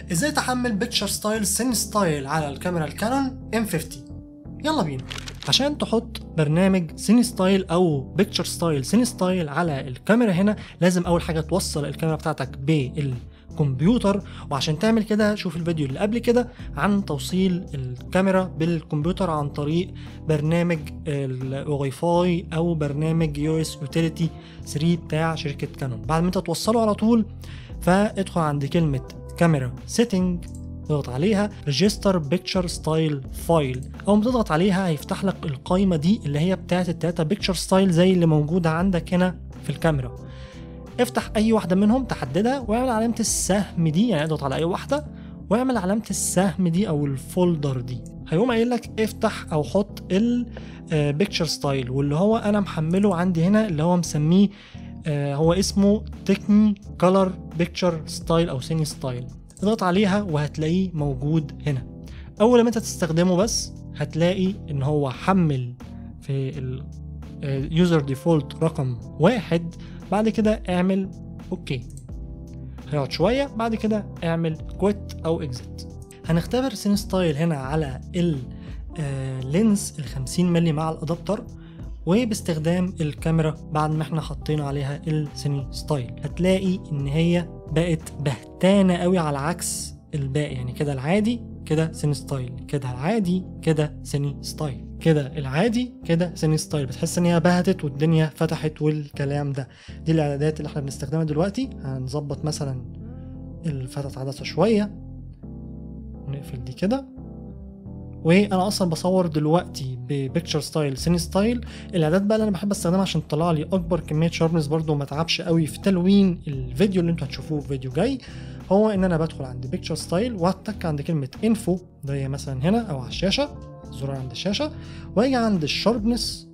ازاي تحمل بيكتشر ستايل سين ستايل على الكاميرا الكانون M50 يلا بينا عشان تحط برنامج سين ستايل او بيكتشر ستايل سين ستايل على الكاميرا هنا لازم اول حاجه توصل الكاميرا بتاعتك بالكمبيوتر وعشان تعمل كده شوف الفيديو اللي قبل كده عن توصيل الكاميرا بالكمبيوتر عن طريق برنامج الواي فاي او برنامج يو اس يوتيليتي 3 بتاع شركه كانون بعد ما انت توصله على طول فادخل عند كلمه كاميرا سيتنج تضغط عليها ريجستر بيكتشر ستايل فايل اول ما تضغط عليها هيفتح لك القائمه دي اللي هي بتاعت التلاته بيكتشر ستايل زي اللي موجوده عندك هنا في الكاميرا افتح اي واحده منهم تحددها واعمل علامه السهم دي يعني اضغط على اي واحده واعمل علامه السهم دي او الفولدر دي هيقوم قايل لك افتح او حط البيكتشر ستايل واللي هو انا محمله عندي هنا اللي هو مسميه هو اسمه تكني كولر بيكتشر ستايل او سيني ستايل اضغط عليها وهتلاقيه موجود هنا اول ما انت تستخدمه بس هتلاقي ان هو حمل في اليوزر ديفولت رقم واحد بعد كده اعمل اوكي هيقعد شويه بعد كده اعمل كويت او اكزيت هنختبر سين ستايل هنا على اللينز ال 50 مللي مع الادابتر وباستخدام الكاميرا بعد ما احنا حطينا عليها السيني ستايل هتلاقي ان هي بقت بهتانه قوي على عكس الباقي يعني كده العادي كده سيني ستايل كده العادي كده سيني ستايل كده العادي كده سيني ستايل بتحس ان هي بهتت والدنيا فتحت والكلام ده دي الاعدادات اللي احنا بنستخدمها دلوقتي هنظبط مثلا الفتحة عدسة شوية نقفل دي كده وانا اصلا بصور دلوقتي ببيكتشر ستايل سيني ستايل الاعداد بقى اللي انا بحب استخدمها عشان تطلع لي اكبر كميه شاربنس برضو وما اتعبش قوي في تلوين الفيديو اللي انتوا هتشوفوه في فيديو جاي هو ان انا بدخل عند بيكتشر ستايل واتك عند كلمه انفو زي مثلا هنا او على الشاشه زرار عند الشاشه واجي عند الشاربنس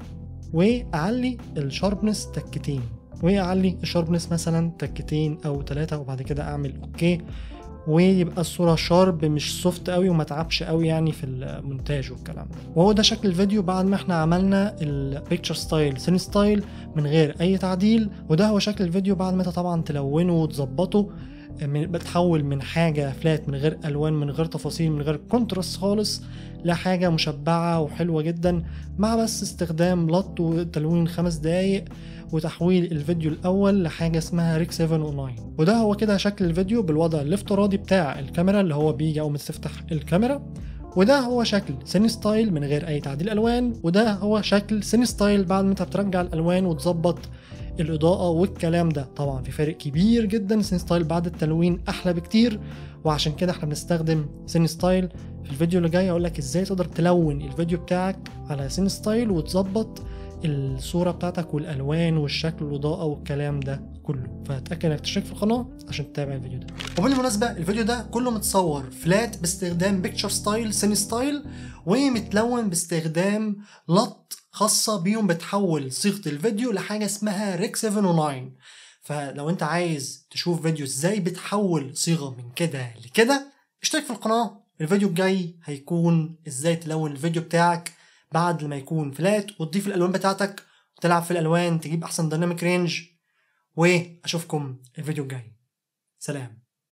واعلي الشاربنس تكتين واعلي الشاربنس مثلا تكتين او ثلاثه وبعد كده اعمل اوكي ويبقى الصورة شارب مش سوفت قوي وما تعبش قوي يعني في المونتاج والكلام ده وهو ده شكل الفيديو بعد ما احنا عملنا البيكتشر ستايل سين ستايل من غير اي تعديل وده هو شكل الفيديو بعد ما انت طبعا تلونه وتظبطه بتحول من حاجة فلات من غير ألوان من غير تفاصيل من غير كونتراست خالص لحاجة مشبعة وحلوة جدا مع بس استخدام لط وتلوين خمس دقايق وتحويل الفيديو الأول لحاجة اسمها ريك 709 وده هو كده شكل الفيديو بالوضع الافتراضي بتاع الكاميرا اللي هو بيجي أول ما تفتح الكاميرا وده هو شكل سيني ستايل من غير أي تعديل ألوان وده هو شكل سيني ستايل بعد ما انت بترجع الألوان وتظبط الاضاءه والكلام ده طبعا في فرق كبير جدا سين ستايل بعد التلوين احلى بكتير وعشان كده احنا بنستخدم سين ستايل في الفيديو اللي جاي اقول لك ازاي تقدر تلون الفيديو بتاعك على سين ستايل وتظبط الصوره بتاعتك والالوان والشكل والاضاءه والكلام ده كله فاتاكد انك تشترك في القناه عشان تتابع الفيديو ده وبالمناسبه الفيديو ده كله متصور فلات باستخدام بيكتشر ستايل سين ستايل ومتلون باستخدام لط خاصة بيهم بتحول صيغة الفيديو لحاجة اسمها ريك 709 فلو انت عايز تشوف فيديو ازاي بتحول صيغة من كده لكده اشترك في القناة الفيديو الجاي هيكون ازاي تلون الفيديو بتاعك بعد لما يكون فلات وتضيف الالوان بتاعتك وتلعب في الالوان تجيب احسن ديناميك رينج واشوفكم الفيديو الجاي سلام